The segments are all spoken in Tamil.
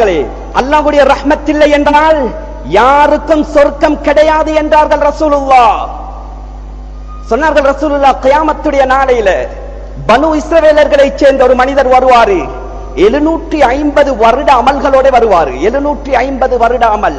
கண்ணியமானவர்களே அல்லாஹ்வுடைய ரஹ்மத் இல்லை என்றால் யாருக்கும் சொர்க்கம் கிடையாது என்றார்கள் ரசூலுல்லாஹ் சொன்னார்கள் ரசூலுல்லா கியாமத்துடைய நாளையில பனு இஸ்ரவேலர்களைச் சேர்ந்த ஒரு மனிதர் வருவாரு எழுநூற்றி ஐம்பது வருட அமல்களோட வருவாரு எழுநூற்றி ஐம்பது வருட அமல்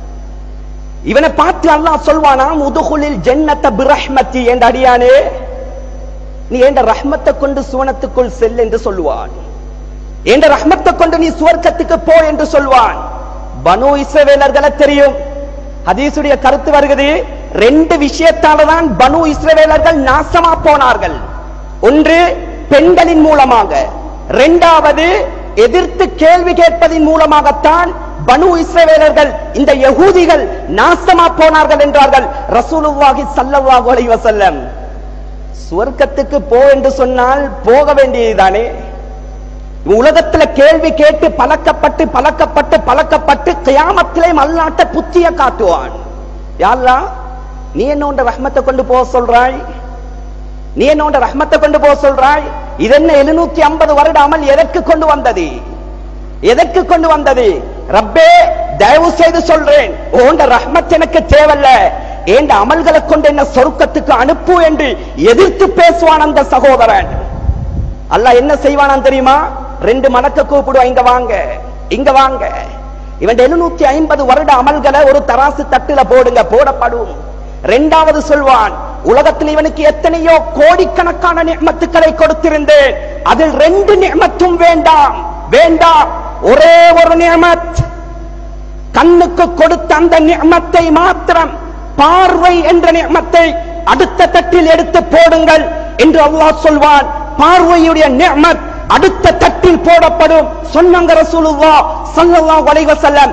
இவனை பார்த்து அல்லாஹ் சொல்வானாம் உதுகுலில் ஜன்னத்த பிரஹ்மத்தி என்ற அடியானே நீ என்ற ரஹ்மத்தை கொண்டு சுவனத்துக்குள் செல் என்று சொல்லுவான் என்ற ரஹ்மத்தை கொண்டு நீ சுவர்க்கத்துக்கு போ என்று சொல்வான் பனு இஸ்ரவேலர்களை தெரியும் ஹதீசுடைய கருத்து வருகிறது ரெண்டு விஷயத்தால தான் பனு இஸ்ரவேலர்கள் நாசமா போனார்கள் ஒன்று பெண்களின் மூலமாக இரண்டாவது எதிர்த்து கேள்வி கேட்பதின் மூலமாகத்தான் பனு இஸ்ரவேலர்கள் இந்த யகூதிகள் நாசமா போனார்கள் என்றார்கள் ரசூலுல்லாஹி ஸல்லல்லாஹு அலைஹி வஸல்லம் சுவர்க்கத்துக்கு போ என்று சொன்னால் போக வேண்டியதுதானே உலகத்துல கேள்வி கேட்டு பழக்கப்பட்டு பழக்கப்பட்டு பழக்கப்பட்டு கியாமத்திலே மல்லாட்ட புத்திய காட்டுவான் யாழ்லா நீ என்னோட ரஹ்மத்தை கொண்டு போக சொல்றாய் நீ என்னோட ரஹ்மத்தை கொண்டு போக சொல்றாய் இது என்ன எழுநூத்தி ஐம்பது வருட அமல் எதற்கு கொண்டு வந்தது எதற்கு கொண்டு வந்தது ரப்பே தயவு செய்து சொல்றேன் உண்ட ரஹ்மத் எனக்கு தேவையில்ல ஏண்ட அமல்களை கொண்டு என்ன சொர்க்கத்துக்கு அனுப்பு என்று எதிர்த்து பேசுவான் அந்த சகோதரன் அல்லாஹ் என்ன செய்வானாம் தெரியுமா ரெண்டு மடக்க கூப்பிடுவா இங்க வாங்க இங்க வாங்க இவன் எழுநூத்தி ஐம்பது வருட அமல்களை ஒரு தராசு தட்டுல போடுங்க போடப்படும் ரெண்டாவது சொல்வான் உலகத்தில் இவனுக்கு எத்தனையோ கோடிக்கணக்கான நியமத்துக்களை கொடுத்திருந்தேன் அதில் ரெண்டு நியமத்தும் வேண்டாம் வேண்டாம் ஒரே ஒரு நியமத் கண்ணுக்கு கொடுத்த அந்த நியமத்தை மாத்திரம் பார்வை என்ற நியமத்தை அடுத்த தட்டில் எடுத்து போடுங்கள் என்று அல்லாஹ் சொல்வான் பார்வையுடைய நியமத் அடுத்த தட்டில் போடப்படும் சொன்னாங்க ரசூலுல்லாஹ் ஸல்லல்லாஹு அலைஹி வஸல்லம்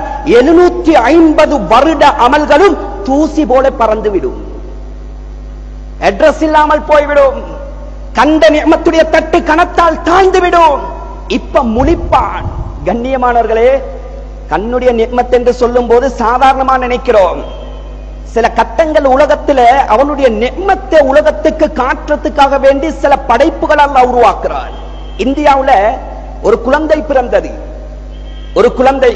750 வருட அமல்களும் தூசி போல பறந்து விடும் அட்ரஸ் இல்லாமல் போய்விடும் கண்ட நியமத்துடைய தட்டு கணத்தால் தாழ்ந்து விடும் இப்ப முழிப்பான் கண்ணியமானவர்களே கண்ணுடைய நியமத் என்று சொல்லும் போது சாதாரணமா நினைக்கிறோம் சில கட்டங்கள் உலகத்துல அவனுடைய நெம்மத்தை உலகத்துக்கு காட்டுறதுக்காக வேண்டி சில படைப்புகள் அல்லாஹ் உருவாக்குறான் இந்தியாவுல ஒரு குழந்தை பிறந்தது ஒரு குழந்தை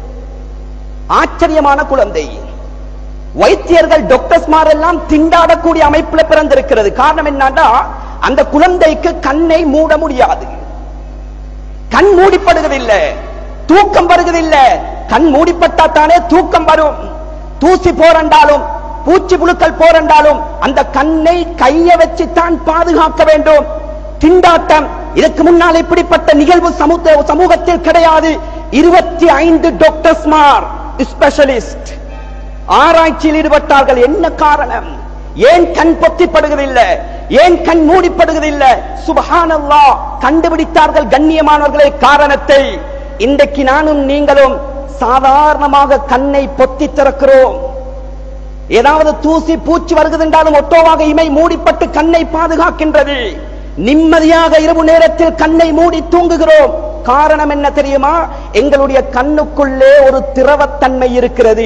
ஆச்சரியமான குழந்தை வைத்தியர்கள் டாக்டர்ஸ்மார் எல்லாம் திண்டாடக்கூடிய அமைப்புல பிறந்திருக்கிறது காரணம் என்னன்னா அந்த குழந்தைக்கு கண்ணை மூட முடியாது கண் மூடிப்படுவதில்லை தூக்கம் வருவதில்லை கண் மூடிப்பட்டா தானே தூக்கம் வரும் தூசி போரண்டாலும் பூச்சி புழுக்கள் போரண்டாலும் அந்த கண்ணை கைய வச்சு தான் பாதுகாக்க வேண்டும் திண்டாட்டம் இதற்கு முன்னால் இப்படிப்பட்ட நிகழ்வு சமூக சமூகத்தில் கிடையாது இருபத்தி ஐந்து டாக்டர்ஸ்மார் ஸ்பெஷலிஸ்ட் ஆராய்ச்சியில் ஈடுபட்டார்கள் என்ன காரணம் ஏன் கண் பொத்திப்படுவதில்லை ஏன் கண் மூடிப்படுவதில்லை சுபஹானல்லா கண்டுபிடித்தார்கள் கண்ணியமானவர்களே காரணத்தை இன்றைக்கு நானும் நீங்களும் சாதாரணமாக கண்ணை பொத்தி திறக்கிறோம் ஏதாவது தூசி பூச்சி வருகிறது என்றாலும் ஒட்டோவாக இமை மூடிப்பட்டு கண்ணை பாதுகாக்கின்றது நிம்மதியாக இரவு நேரத்தில் கண்ணை மூடி தூங்குகிறோம் காரணம் என்ன தெரியுமா எங்களுடைய கண்ணுக்குள்ளே ஒரு திரவத்தன்மை இருக்கிறது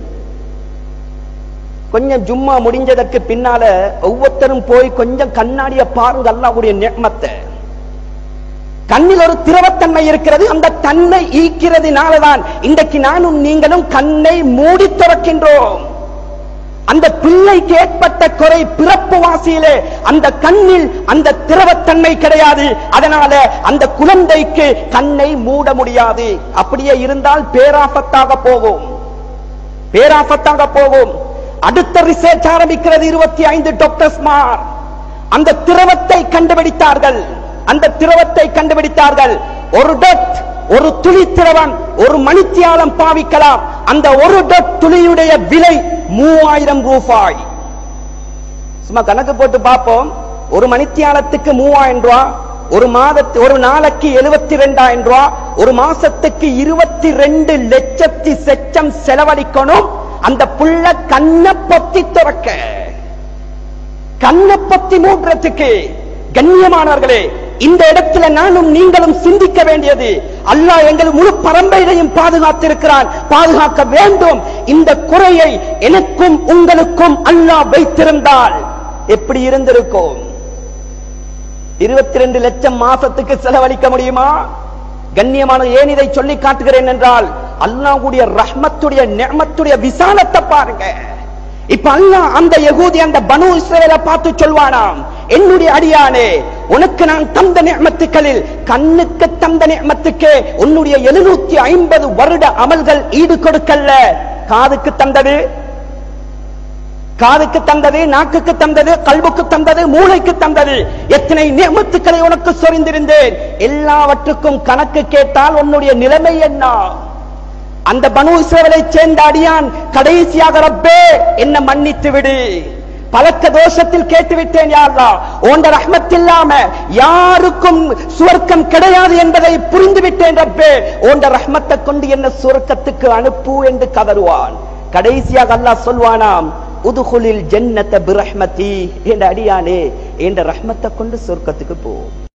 கொஞ்சம் ஜும்மா முடிஞ்சதற்கு பின்னால ஒவ்வொருத்தரும் போய் கொஞ்சம் கண்ணாடிய பாருங்க அல்லாவுடைய நெம்மத்தை கண்ணில் ஒரு திரவத்தன்மை இருக்கிறது அந்த தன்மை ஈக்கிறதுனாலதான் இன்றைக்கு நானும் நீங்களும் கண்ணை மூடி திறக்கின்றோம் அந்த பிள்ளைக்கு ஏற்பட்ட குறை பிறப்பு வாசியிலே அந்த கண்ணில் அந்த திரவத்தன்மை கிடையாது அதனால அந்த குழந்தைக்கு கண்ணை மூட முடியாது அப்படியே இருந்தால் பேராபத்தாக போகும் பேராபத்தாக போகும் அடுத்த ரிசர்ச் ஆரம்பிக்கிறது இருபத்தி ஐந்து டாக்டர்ஸ்மார் அந்த திரவத்தை கண்டுபிடித்தார்கள் அந்த திரவத்தை கண்டுபிடித்தார்கள் ஒரு டொட் ஒரு துளி திரவம் ஒரு மணித்தியாலம் பாவிக்கலாம் அந்த ஒரு டொட் துளியுடைய விலை மூவாயிரம் ரூபாய் சும்மா கணக்கு போட்டு பார்ப்போம் ஒரு மணித்தியாலத்துக்கு மூவாயிரம் ரூபாய் ஒரு மாதத்து ஒரு நாளைக்கு எழுபத்தி ரெண்டாயிரம் ரூபாய் ஒரு மாசத்துக்கு இருபத்தி ரெண்டு லட்சத்தி செச்சம் செலவழிக்கணும் அந்த புள்ள கண்ணை பொத்தி துறக்க கண்ணை பொத்தி மூடுறதுக்கு கண்ணியமானவர்களே இந்த இடத்துல நானும் நீங்களும் சிந்திக்க வேண்டியது அல்லாஹ் எங்கள் முழு பரம்பரையையும் பாதுகாத்திருக்கிறான் பாதுகாக்க வேண்டும் இந்த குறையை எனக்கும் உங்களுக்கும் அல்லாஹ் வைத்திருந்தால் எப்படி இருந்திருக்கும் இருபத்தி ரெண்டு லட்சம் மாசத்துக்கு செலவழிக்க முடியுமா கண்ணியமான ஏன் இதை சொல்லி காட்டுகிறேன் என்றால் அல்லாஹ்வுடைய ரஹ்மத்துடைய நிஅமத்துடைய விசாலத்தை பாருங்க இப்ப அல்லாஹ் அந்த யகூதி அந்த பனு இஸ்ரவேலை பார்த்து சொல்வானாம் என்னுடைய அடியானே உனக்கு நான் தந்த நியமத்துக்களில் கண்ணுக்கு தந்த நியமத்துக்கே உன்னுடைய எழுநூத்தி ஐம்பது வருட அமல்கள் ஈடு கொடுக்கல்ல காதுக்கு தந்தது காதுக்கு தந்தது நாக்குக்கு தந்தது கல்வுக்கு தந்தது மூளைக்கு தந்தது எத்தனை நியமத்துக்களை உனக்கு சொரிந்திருந்தேன் எல்லாவற்றுக்கும் கணக்கு கேட்டால் உன்னுடைய நிலைமை என்ன அந்த பனு இஸ்ரவேலை சேர்ந்த அடியான் கடைசியாக ரப்பே என்ன மன்னித்து விடு பழக்க தோஷத்தில் கேட்டு விட்டேன் யாரா உண்ட ரஹ்மத் இல்லாம யாருக்கும் சுவர்க்கம் கிடையாது என்பதை புரிந்து விட்டேன் ரப்பே உண்ட ரஹ்மத்தை கொண்டு என்ன சுவர்க்கத்துக்கு அனுப்பு என்று கதறுவான் கடைசியாக அல்லாஹ் சொல்வானாம் உதுகுலில் ஜன்னத பிரஹ்மதி என்ற அடியானே என்ற ரஹ்மத்தை கொண்டு சொர்க்கத்துக்கு போ